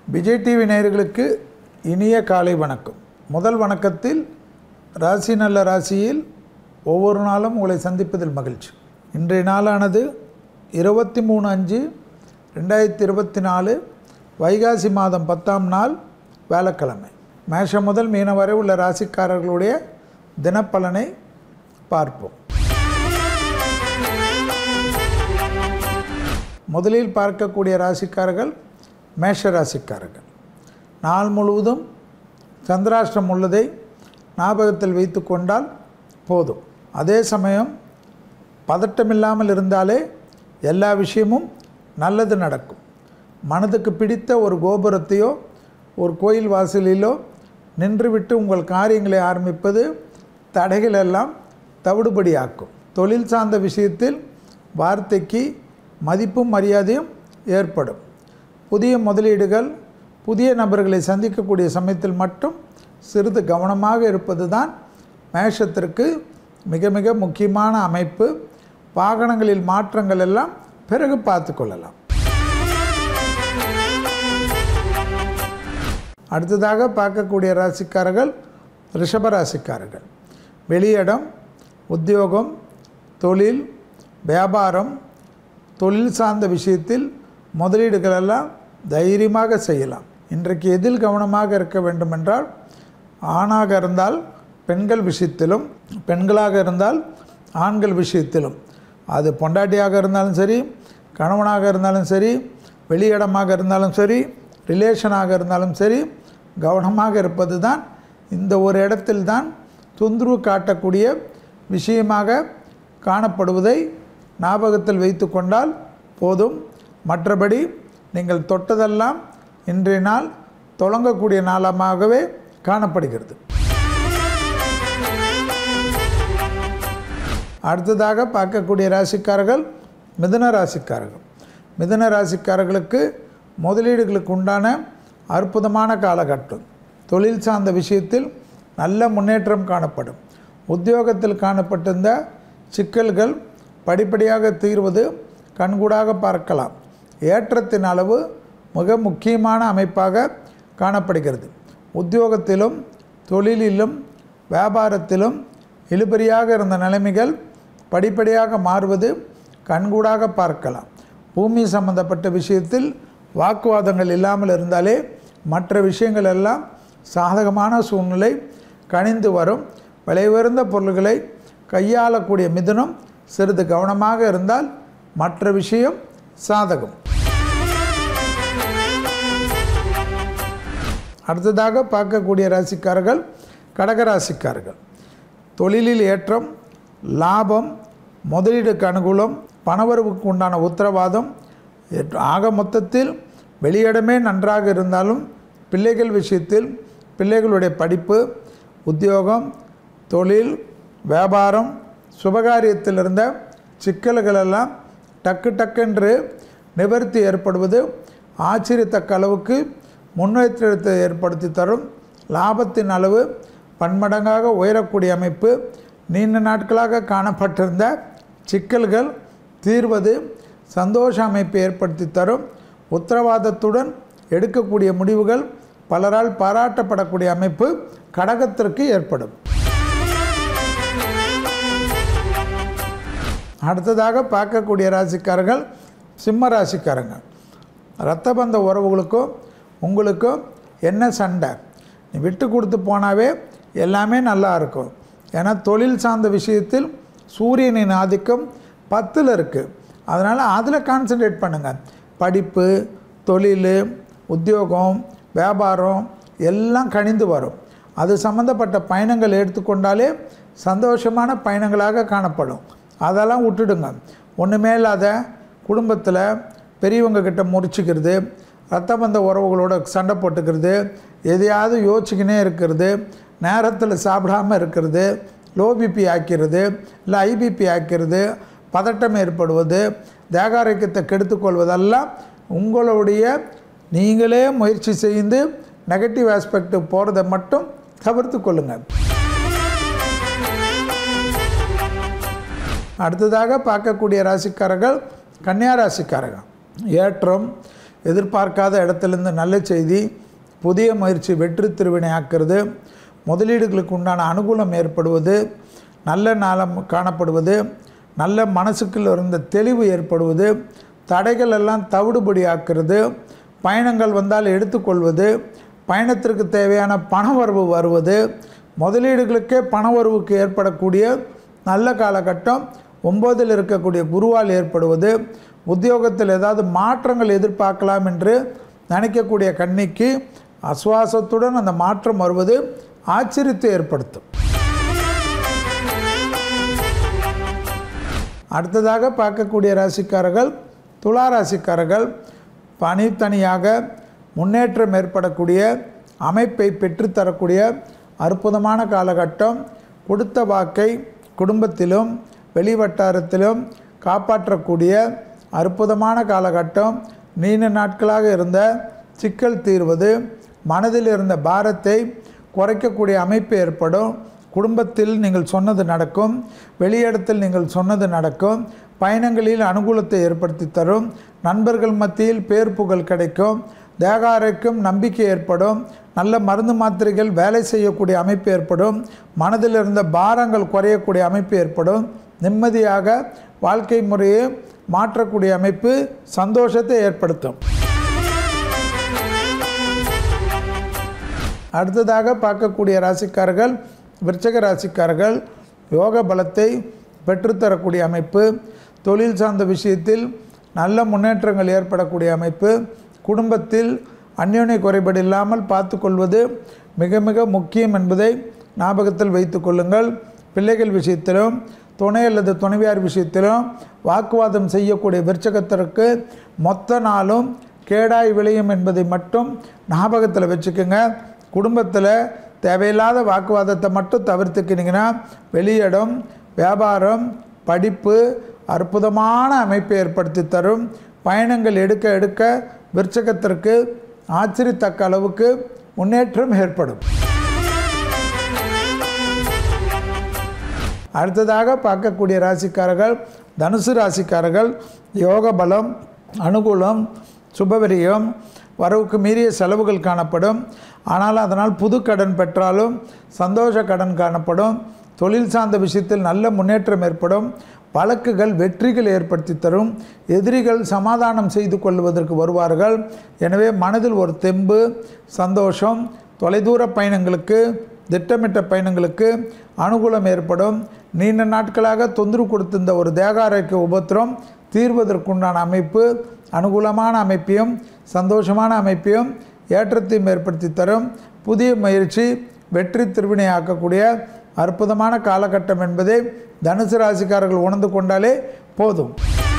Vijay TV நேயர்களுக்கு இனிய காலை வணக்கம் முதல் வணக்கத்தில் ராசி நல்ல ராசியில் ஒவ்வொரு நாளும் உங்களை சந்திப்பதில் மகிழ்ச்சி இன்றைய நாளானது இருபத்தி மூணு அஞ்சு ரெண்டாயிரத்தி இருபத்தி நாலு வைகாசி மாதம் பத்தாம் நாள் வேலைக்கிழமை மேஷம் முதல் மீன வரை உள்ள ராசிக்காரர்களுடைய தினப்பலனை பார்ப்போம் முதலில் பார்க்கக்கூடிய ராசிக்காரர்கள் மேஷ ராசிக்காரர்கள் நாள் முழுவதும் சந்திராஷ்டிரம் உள்ளதை ஞாபகத்தில் வைத்து கொண்டால் போதும் அதே சமயம் பதட்டமில்லாமல் இருந்தாலே எல்லா விஷயமும் நல்லது நடக்கும் மனதுக்கு பிடித்த ஒரு கோபுரத்தையோ ஒரு கோயில் வாசலிலோ நின்றுவிட்டு உங்கள் காரியங்களை ஆரம்பிப்பது தடைகள் எல்லாம் தவிடுபடியாக்கும் தொழில் சார்ந்த விஷயத்தில் வார்த்தைக்கு மதிப்பும் மரியாதையும் ஏற்படும் புதிய முதலீடுகள் புதிய நபர்களை சந்திக்கக்கூடிய சமயத்தில் மட்டும் சிறிது கவனமாக இருப்பது தான் மேஷத்திற்கு மிக மிக முக்கியமான அமைப்பு வாகனங்களில் மாற்றங்கள் எல்லாம் பிறகு பார்த்து கொள்ளலாம் அடுத்ததாக பார்க்கக்கூடிய ராசிக்காரர்கள் ரிஷப ராசிக்காரர்கள் வெளியிடம் உத்தியோகம் தொழில் வியாபாரம் தொழில் சார்ந்த விஷயத்தில் முதலீடுகள் எல்லாம் தைரியமாக செய்யலாம் இன்றைக்கு எதில் கவனமாக இருக்க வேண்டுமென்றால் ஆணாக இருந்தால் பெண்கள் விஷயத்திலும் பெண்களாக இருந்தால் ஆண்கள் விஷயத்திலும் அது பொண்டாட்டியாக இருந்தாலும் சரி கணவனாக இருந்தாலும் சரி வெளியிடமாக இருந்தாலும் சரி ரிலேஷனாக இருந்தாலும் சரி கவனமாக இருப்பது தான் இந்த ஒரு இடத்தில் தான் தொந்தரவு காட்டக்கூடிய விஷயமாக காணப்படுவதை ஞாபகத்தில் வைத்து கொண்டால் போதும் மற்றபடி நீங்கள் தொட்டதெல்லாம் இன்றைய நாள் தொடங்கக்கூடிய நாளமாகவே காணப்படுகிறது அடுத்ததாக பார்க்கக்கூடிய ராசிக்காரர்கள் மிதுன ராசிக்காரர்கள் மிதுன ராசிக்காரர்களுக்கு முதலீடுகளுக்கு உண்டான அற்புதமான காலகட்டம் தொழில் சார்ந்த விஷயத்தில் நல்ல முன்னேற்றம் காணப்படும் உத்தியோகத்தில் காணப்பட்டிருந்த சிக்கல்கள் படிப்படியாக தீர்வது கண்கூடாக பார்க்கலாம் ஏற்றத்தின் அளவு மிக முக்கியமான அமைப்பாக காணப்படுகிறது உத்தியோகத்திலும் தொழிலிலும் வியாபாரத்திலும் இழுபறியாக இருந்த நிலைமைகள் படிப்படியாக மாறுவது கண்கூடாக பார்க்கலாம் பூமி சம்பந்தப்பட்ட விஷயத்தில் வாக்குவாதங்கள் இல்லாமல் இருந்தாலே மற்ற விஷயங்கள் எல்லாம் சாதகமான சூழ்நிலை கணிந்து வரும் விலை உயர்ந்த பொருள்களை கையாளக்கூடிய மிதுனம் சிறிது கவனமாக இருந்தால் மற்ற விஷயம் சாதகம் அடுத்ததாக பார்க்கக்கூடிய ராசிக்காரர்கள் கடகராசிக்காரர்கள் தொழிலில் ஏற்றம் லாபம் முதலீடுக்கு அனுகூலம் பணவரவுக்கு உண்டான உத்தரவாதம் ஆக மொத்தத்தில் வெளியிடமே நன்றாக இருந்தாலும் பிள்ளைகள் விஷயத்தில் பிள்ளைகளுடைய படிப்பு உத்தியோகம் தொழில் வியாபாரம் சுபகாரியத்தில் இருந்த சிக்கல்களெல்லாம் டக்கு டக்கென்று நிவர்த்தி ஏற்படுவது ஆச்சரியத்தக்க அளவுக்கு முன்னேற்றத்தை ஏற்படுத்தி தரும் லாபத்தின் அளவு பன்மடங்காக உயரக்கூடிய அமைப்பு நீண்ட நாட்களாக காணப்பட்டிருந்த சிக்கல்கள் தீர்வது சந்தோஷ அமைப்பை ஏற்படுத்தி தரும் உத்தரவாதத்துடன் எடுக்கக்கூடிய முடிவுகள் பலரால் பாராட்டப்படக்கூடிய அமைப்பு கடகத்திற்கு ஏற்படும் அடுத்ததாக பார்க்கக்கூடிய ராசிக்காரர்கள் சிம்ம ராசிக்காரங்க இரத்தபந்த உறவுகளுக்கும் உங்களுக்கும் என்ன சண்டை நீ விட்டு கொடுத்து போனாவே எல்லாமே நல்லா இருக்கும் ஏன்னா தொழில் சார்ந்த விஷயத்தில் சூரியனின் ஆதிக்கம் பத்தில் இருக்குது அதனால் அதில் கான்சன்ட்ரேட் பண்ணுங்கள் படிப்பு தொழில் உத்தியோகம் வியாபாரம் எல்லாம் கணிந்து வரும் அது சம்மந்தப்பட்ட பயணங்கள் எடுத்துக்கொண்டாலே சந்தோஷமான பயணங்களாக காணப்படும் அதெல்லாம் விட்டுடுங்க ஒன்றுமே இல்லாத குடும்பத்தில் பெரியவங்க கிட்ட முறிச்சிக்கிறது ரத்த பந்த உறவுகளோட சண்டை போட்டுக்கிறது எதையாவது யோசிச்சுக்கினே இருக்கிறது நேரத்தில் சாப்பிடாமல் இருக்கிறது லோ பிபி ஆக்கிறது இல்லை ஐபிபி ஆக்கிறது பதட்டம் ஏற்படுவது தேகாரோக்கியத்தை கெடுத்துக்கொள்வதெல்லாம் உங்களுடைய நீங்களே முயற்சி செய்து நெகட்டிவ் ஆஸ்பெக்ட் போகிறத மட்டும் தவிர்த்து கொள்ளுங்கள் அடுத்ததாக பார்க்கக்கூடிய ராசிக்காரர்கள் கன்னியா ராசிக்காரர்கள் ஏற்றம் எதிர்பார்க்காத இடத்துலேருந்து நல்ல செய்தி புதிய முயற்சி வெற்றி திருவினை ஆக்கிறது முதலீடுகளுக்கு உண்டான அனுகூலம் ஏற்படுவது நல்ல நாளம் காணப்படுவது நல்ல மனசுக்குள்ள இருந்த தெளிவு ஏற்படுவது தடைகள் எல்லாம் தவிடுபடி ஆக்கிறது பயணங்கள் வந்தால் எடுத்துக்கொள்வது பயணத்திற்கு தேவையான பணவரவு வருவது முதலீடுகளுக்கே பணவரவுக்கு ஏற்படக்கூடிய நல்ல காலகட்டம் ஒம்போதில் இருக்கக்கூடிய குருவால் ஏற்படுவது உத்தியோகத்தில் ஏதாவது மாற்றங்கள் எதிர்பார்க்கலாம் என்று நினைக்கக்கூடிய கன்னிக்கு அசுவாசத்துடன் அந்த மாற்றம் வருவது ஆச்சரியத்தை ஏற்படுத்தும் அடுத்ததாக பார்க்கக்கூடிய ராசிக்காரர்கள் துலா ராசிக்காரர்கள் பனித்தனியாக முன்னேற்றம் ஏற்படக்கூடிய அமைப்பை பெற்றுத்தரக்கூடிய அற்புதமான காலகட்டம் கொடுத்த வாக்கை குடும்பத்திலும் வெளிவட்டாரத்திலும் காப்பாற்றக்கூடிய அற்புதமான காலகட்டம் நீண்ட நாட்களாக இருந்த சிக்கல் தீர்வது மனதில் இருந்த பாரத்தை குறைக்கக்கூடிய அமைப்பு ஏற்படும் குடும்பத்தில் நீங்கள் சொன்னது நடக்கும் வெளியிடத்தில் நீங்கள் சொன்னது நடக்கும் பயணங்களில் அனுகூலத்தை ஏற்படுத்தி தரும் நண்பர்கள் மத்தியில் பேர் புகழ் கிடைக்கும் தேக ஆரோக்கியம் நம்பிக்கை ஏற்படும் நல்ல மருந்து மாத்திரைகள் வேலை செய்யக்கூடிய அமைப்பு ஏற்படும் மனதில் இருந்த பாரங்கள் குறையக்கூடிய அமைப்பு ஏற்படும் நிம்மதியாக வாழ்க்கை முறையை மாற்றக்கூடிய அமைப்பு சந்தோஷத்தை ஏற்படுத்தும் அடுத்ததாக பார்க்கக்கூடிய ராசிக்காரர்கள் விருச்சக ராசிக்காரர்கள் யோக பலத்தை பெற்றுத்தரக்கூடிய அமைப்பு தொழில் சார்ந்த விஷயத்தில் நல்ல முன்னேற்றங்கள் ஏற்படக்கூடிய அமைப்பு குடும்பத்தில் அந்யோன்ய குறைபாடு இல்லாமல் பார்த்து கொள்வது மிக மிக முக்கியம் என்பதை ஞாபகத்தில் வைத்து கொள்ளுங்கள் பிள்ளைகள் விஷயத்திலும் துணை அல்லது துணைவியார் விஷயத்திலும் வாக்குவாதம் செய்யக்கூடிய விருச்சகத்திற்கு மொத்த நாளும் கேடாய் விளையும் என்பதை மட்டும் ஞாபகத்தில் வச்சுக்கோங்க குடும்பத்தில் தேவையில்லாத வாக்குவாதத்தை மட்டும் தவிர்த்துக்கினீங்கன்னா வெளியிடம் வியாபாரம் படிப்பு அற்புதமான அமைப்பை ஏற்படுத்தி தரும் பயணங்கள் எடுக்க எடுக்க விருச்சகத்திற்கு ஆச்சரியத்தக்க அளவுக்கு முன்னேற்றம் ஏற்படும் அடுத்ததாக பார்க்கக்கூடிய ராசிக்காரர்கள் தனுசு ராசிக்காரர்கள் யோக பலம் அனுகூலம் சுபவரியம் வரவுக்கு மீறிய செலவுகள் காணப்படும் ஆனால் அதனால் புது கடன் பெற்றாலும் சந்தோஷ கடன் காணப்படும் தொழில் சார்ந்த விஷயத்தில் நல்ல முன்னேற்றம் ஏற்படும் வழக்குகள் வெற்றிகள் ஏற்படுத்தி தரும் எதிரிகள் சமாதானம் செய்து கொள்வதற்கு வருவார்கள் எனவே மனதில் ஒரு தெம்பு சந்தோஷம் தொலைதூர பயணங்களுக்கு திட்டமிட்ட பயணங்களுக்கு அனுகூலம் ஏற்படும் நீண்ட நாட்களாக தொந்தரவு கொடுத்திருந்த ஒரு தேகாரோக்கிய உபத்திரம் தீர்வதற்குண்டான அமைப்பு அனுகூலமான அமைப்பையும் சந்தோஷமான அமைப்பையும் ஏற்றத்தையும் ஏற்படுத்தி தரும் புதிய முயற்சி வெற்றி திருவினையாக்கக்கூடிய அற்புதமான காலகட்டம் என்பதை தனுசு ராசிக்காரர்கள் உணர்ந்து கொண்டாலே போதும்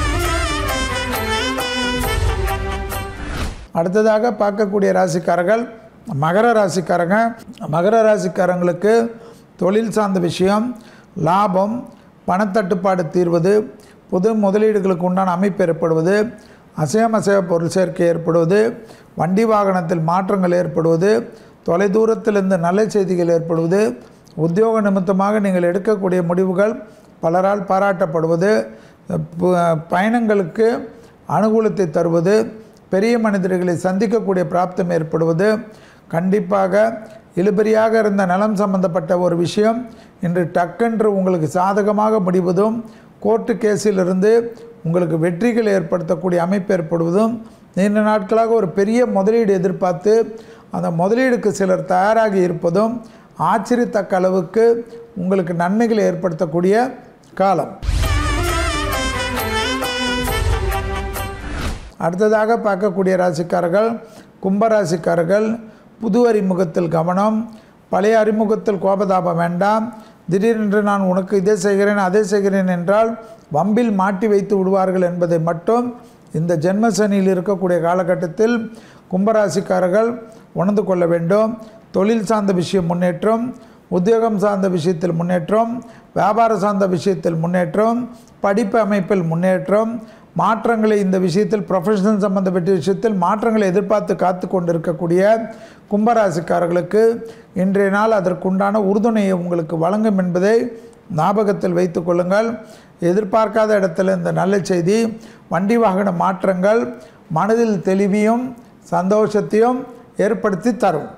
அடுத்ததாக பார்க்கக்கூடிய ராசிக்காரர்கள் மகர ராசிக்காரங்க மகர ராசிக்காரங்களுக்கு தொழில் சார்ந்த விஷயம் லாபம் பணத்தட்டுப்பாடு தீர்வது புது முதலீடுகளுக்கு உண்டான அமைப்பு ஏற்படுவது அசையமசைய பொருள் சேர்க்கை ஏற்படுவது வண்டி வாகனத்தில் மாற்றங்கள் ஏற்படுவது தொலைதூரத்திலிருந்து நல்ல செய்திகள் ஏற்படுவது உத்தியோக நிமித்தமாக நீங்கள் எடுக்கக்கூடிய முடிவுகள் பலரால் பாராட்டப்படுவது ப- பயணங்களுக்கு அனுகூலத்தை தருவது பெரிய மனிதர்களை சந்திக்கக்கூடிய பிராப்தம் ஏற்படுவது கண்டிப்பாக இழுபறியாக இருந்த நலம் சம்பந்தப்பட்ட ஒரு விஷயம் இன்று டக்கென்று உங்களுக்கு சாதகமாக முடிவதும் கோர்ட்டு கேஸிலிருந்து உங்களுக்கு வெற்றிகள் ஏற்படுத்தக்கூடிய அமைப்பு ஏற்படுவதும் நீண்ட நாட்களாக ஒரு பெரிய முதலீடு எதிர்பார்த்து அந்த முதலீடுக்கு சிலர் தயாராகி இருப்பதும் ஆச்சரியத்தக்க அளவுக்கு உங்களுக்கு நன்மைகளை ஏற்படுத்தக்கூடிய காலம் அடுத்ததாக பார்க்கக்கூடிய ராசிக்காரர்கள் கும்ப ராசிக்காரர்கள் புது அறிமுகத்தில் கவனம் பழைய அறிமுகத்தில் கோபதாபம் வேண்டாம் திடீரென்று நான் உனக்கு இதை செய்கிறேன் அதை செய்கிறேன் என்றால் வம்பில் மாட்டி வைத்து விடுவார்கள் என்பதை மட்டும் இந்த ஜென்ம சனியில் இருக்கக்கூடிய காலகட்டத்தில் கும்பராசிக்காரர்கள் உணர்ந்து கொள்ள வேண்டும் தொழில் சார்ந்த விஷயம் முன்னேற்றம் உத்தியோகம் சார்ந்த விஷயத்தில் முன்னேற்றம் வியாபார சார்ந்த விஷயத்தில் முன்னேற்றம் படிப்பு அமைப்பில் முன்னேற்றம் மாற்றங்களை இந்த விஷயத்தில் ப்ரொஃபஷனல் சம்பந்தப்பட்ட விஷயத்தில் மாற்றங்களை எதிர்பார்த்து காத்து கொண்டிருக்கக்கூடிய கும்பராசிக்காரர்களுக்கு இன்றைய நாள் அதற்குண்டான உறுதுணையை உங்களுக்கு வழங்கும் என்பதை ஞாபகத்தில் வைத்து கொள்ளுங்கள் எதிர்பார்க்காத இடத்துல இந்த நல்ல செய்தி வண்டி வாகன மாற்றங்கள் மனதில் தெளிவையும் சந்தோஷத்தையும் ஏற்படுத்தி தரும்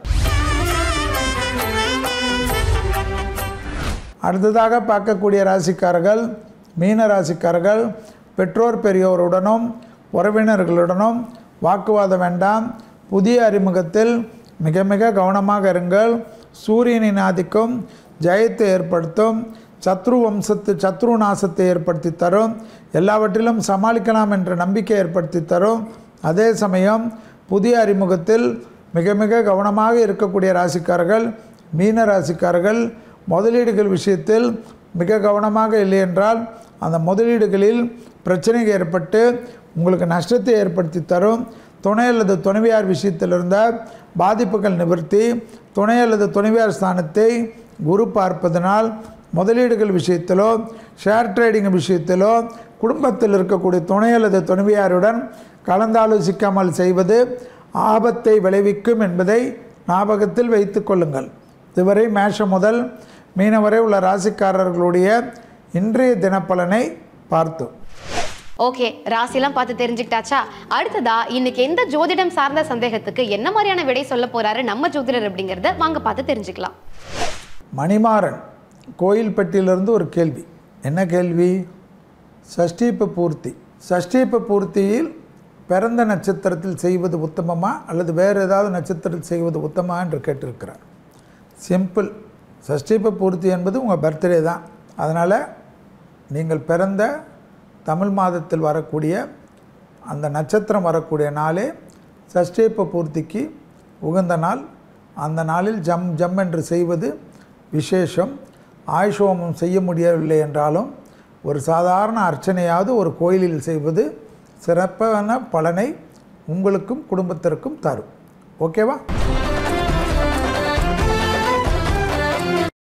அடுத்ததாக பார்க்கக்கூடிய ராசிக்காரர்கள் மீன ராசிக்காரர்கள் பெற்றோர் பெரியோருடனும் உறவினர்களுடனும் வாக்குவாதம் வேண்டாம் புதிய அறிமுகத்தில் மிக மிக கவனமாக இருங்கள் சூரியனின் ஆதிக்கம் ஜெயத்தை ஏற்படுத்தும் சத்ரு வம்சத்து சத்ரு நாசத்தை ஏற்படுத்தி தரும் எல்லாவற்றிலும் சமாளிக்கலாம் என்ற நம்பிக்கை ஏற்படுத்தி தரும் அதே சமயம் புதிய அறிமுகத்தில் மிக மிக கவனமாக இருக்கக்கூடிய ராசிக்காரர்கள் மீன ராசிக்காரர்கள் முதலீடுகள் விஷயத்தில் மிக கவனமாக இல்லை என்றால் அந்த முதலீடுகளில் பிரச்சனை ஏற்பட்டு உங்களுக்கு நஷ்டத்தை ஏற்படுத்தி தரும் துணை அல்லது துணைவியார் விஷயத்தில் இருந்த பாதிப்புகள் நிவர்த்தி துணை அல்லது துணைவியார் ஸ்தானத்தை குரு பார்ப்பதனால் முதலீடுகள் விஷயத்திலோ ஷேர் ட்ரேடிங் விஷயத்திலோ குடும்பத்தில் இருக்கக்கூடிய துணை அல்லது துணைவியாருடன் கலந்தாலோசிக்காமல் செய்வது ஆபத்தை விளைவிக்கும் என்பதை ஞாபகத்தில் வைத்து கொள்ளுங்கள் இதுவரை மேஷம் முதல் மீனம் வரை உள்ள ராசிக்காரர்களுடைய இன்றைய தினப்பலனை பார்த்தோம் ஓகே ராசிலாம் பார்த்து தெரிஞ்சுக்கிட்டாச்சா அடுத்ததா இன்னைக்கு எந்த ஜோதிடம் சார்ந்த சந்தேகத்துக்கு என்ன மாதிரியான விடை சொல்ல போறாரு நம்ம ஜோதிடர் அப்படிங்கறத வாங்க பார்த்து தெரிஞ்சுக்கலாம் மணிமாறன் கோயில்பட்டியிலிருந்து ஒரு கேள்வி என்ன கேள்வி சஷ்டீப பூர்த்தி சஷ்டீப பூர்த்தியில் பிறந்த நட்சத்திரத்தில் செய்வது உத்தமமா அல்லது வேறு ஏதாவது நட்சத்திரத்தில் செய்வது உத்தமா என்று கேட்டிருக்கிறார் சிம்பிள் சஷ்டீப பூர்த்தி என்பது உங்கள் பர்த்டே தான் அதனால் நீங்கள் பிறந்த தமிழ் மாதத்தில் வரக்கூடிய அந்த நட்சத்திரம் வரக்கூடிய நாளே சஷ்டீப பூர்த்திக்கு உகந்த நாள் அந்த நாளில் ஜம் ஜம் என்று செய்வது விசேஷம் ஆயுஷோமம் செய்ய முடியவில்லை என்றாலும் ஒரு சாதாரண அர்ச்சனையாவது ஒரு கோயிலில் செய்வது சிறப்பான பலனை உங்களுக்கும் குடும்பத்திற்கும் தரும் ஓகேவா